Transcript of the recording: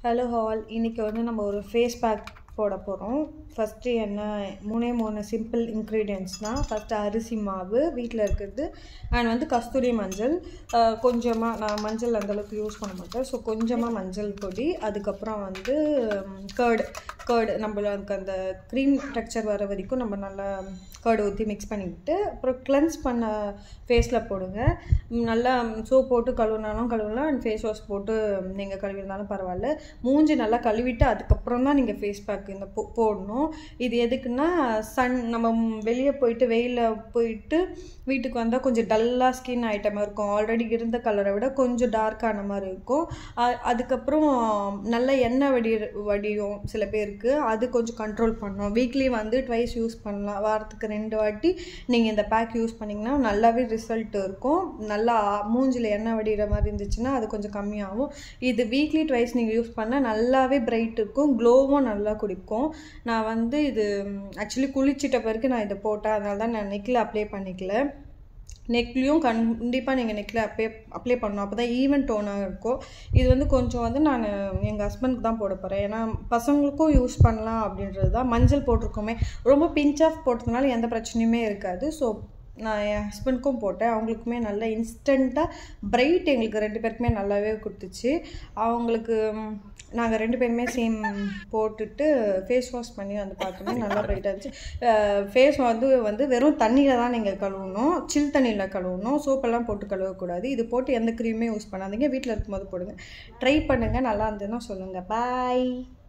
hello hall இன்றைக்கி வந்து நம்ம ஒரு ஃபேஸ் பேக் போட போகிறோம் ஃபஸ்ட்டு என்ன மூணே மூணு சிம்பிள் இன்க்ரீடியன்ஸ் தான் ஃபஸ்ட்டு அரிசி மாவு வீட்டில் இருக்கிறது அண்ட் வந்து கஸ்தூரி மஞ்சள் கொஞ்சமாக நான் மஞ்சள் அந்தளவுக்கு யூஸ் பண்ண மாட்டேன் ஸோ கொஞ்சமாக மஞ்சள் பொடி அதுக்கப்புறம் வந்து கேர்டு கேர்டு நம்மள அதுக்கு அந்த க்ரீம் டெக்ஸ்சர் வர வரைக்கும் நம்ம நல்லா கேர்டு ஊற்றி மிக்ஸ் பண்ணிக்கிட்டு அப்புறம் கிளென்ஸ் பண்ண ஃபேஸில் போடுங்க நல்லா சோப் போட்டு கழுவினாலும் கழுவலாம் அண்ட் ஃபேஸ் வாஷ் போட்டு நீங்கள் கழுவிருந்தாலும் பரவாயில்ல மூஞ்சி நல்லா கழுவிட்டு அதுக்கப்புறம் தான் நீங்கள் ஃபேஸ் பேக் இந்த போ போடணும் இது எதுக்குன்னா சன் நம்ம வெளியே போயிட்டு வெயிலில் போயிட்டு வீட்டுக்கு வந்தால் கொஞ்சம் டல்லாக ஸ்கின் ஐட்டமாக இருக்கும் ஆல்ரெடி இருந்த கலரை விட கொஞ்சம் டார்க்கான மாதிரி இருக்கும் அதுக்கப்புறம் நல்ல எண்ணெய் வடி வடியும் சில பேருக்கு அது கொஞ்சம் கண்ட்ரோல் பண்ணணும் வீக்லி வந்து ட்வைஸ் யூஸ் பண்ணலாம் வாரத்துக்கு ரெண்டு வாட்டி நீங்கள் இந்த பேக் யூஸ் பண்ணிங்கன்னா நல்லாவே ரிசல்ட் இருக்கும் நல்லா மூஞ்சில் எண்ணெய் வடிகிற மாதிரி இருந்துச்சுன்னா அது கொஞ்சம் கம்மியாகும் இது வீக்லி ட்வைஸ் நீங்கள் யூஸ் பண்ணால் நல்லாவே பிரைட் இருக்கும் க்ளோவும் நல்லா குடிக்கும் நான் வந்து இது ஆக்சுவலி குளிச்சிட்ட பிறகு நான் இதை போட்டேன் அதனால தான் நான் நெக்கில் அப்ளை பண்ணிக்கல நெக்லேயும் கண்டிப்பாக நீங்கள் நெக்கில் அப்ளை அப்ளை பண்ணணும் அப்போ தான் ஈவன் டோனாக இருக்கும் இது வந்து கொஞ்சம் வந்து நான் எங்கள் ஹஸ்பண்ட்க்கு தான் போட போகிறேன் ஏன்னா பசங்களுக்கும் யூஸ் பண்ணலாம் அப்படின்றது தான் மஞ்சள் போட்டிருக்கோமே ரொம்ப பிஞ்ச் ஆஃப் போட்டதுனால எந்த பிரச்சனையுமே இருக்காது ஸோ நான் என் ஹஸ்பண்ட்க்கும் போட்டேன் அவங்களுக்குமே நல்லா இன்ஸ்டண்ட்டாக பிரைட் எங்களுக்கு ரெண்டு பேருக்குமே நல்லாவே கொடுத்துச்சு அவங்களுக்கு நாங்கள் ரெண்டு பேருமே சேம் போட்டுட்டு ஃபேஸ் வாஷ் பண்ணி வந்து பார்த்தோமே நல்லா பிரைட்டாக இருந்துச்சு ஃபேஸ் வந்து வந்து வெறும் தண்ணியில் தான் நீங்கள் கழுவணும் சில் தண்ணியில் கழுவணும் சோப்பெல்லாம் போட்டு கழுவக்கூடாது இது போட்டு எந்த க்ரீமே யூஸ் பண்ணாதீங்க வீட்டில் இருக்கும்போது போடுங்க ட்ரை பண்ணுங்கள் நல்லா இருந்ததுன்னா சொல்லுங்கள் பாய்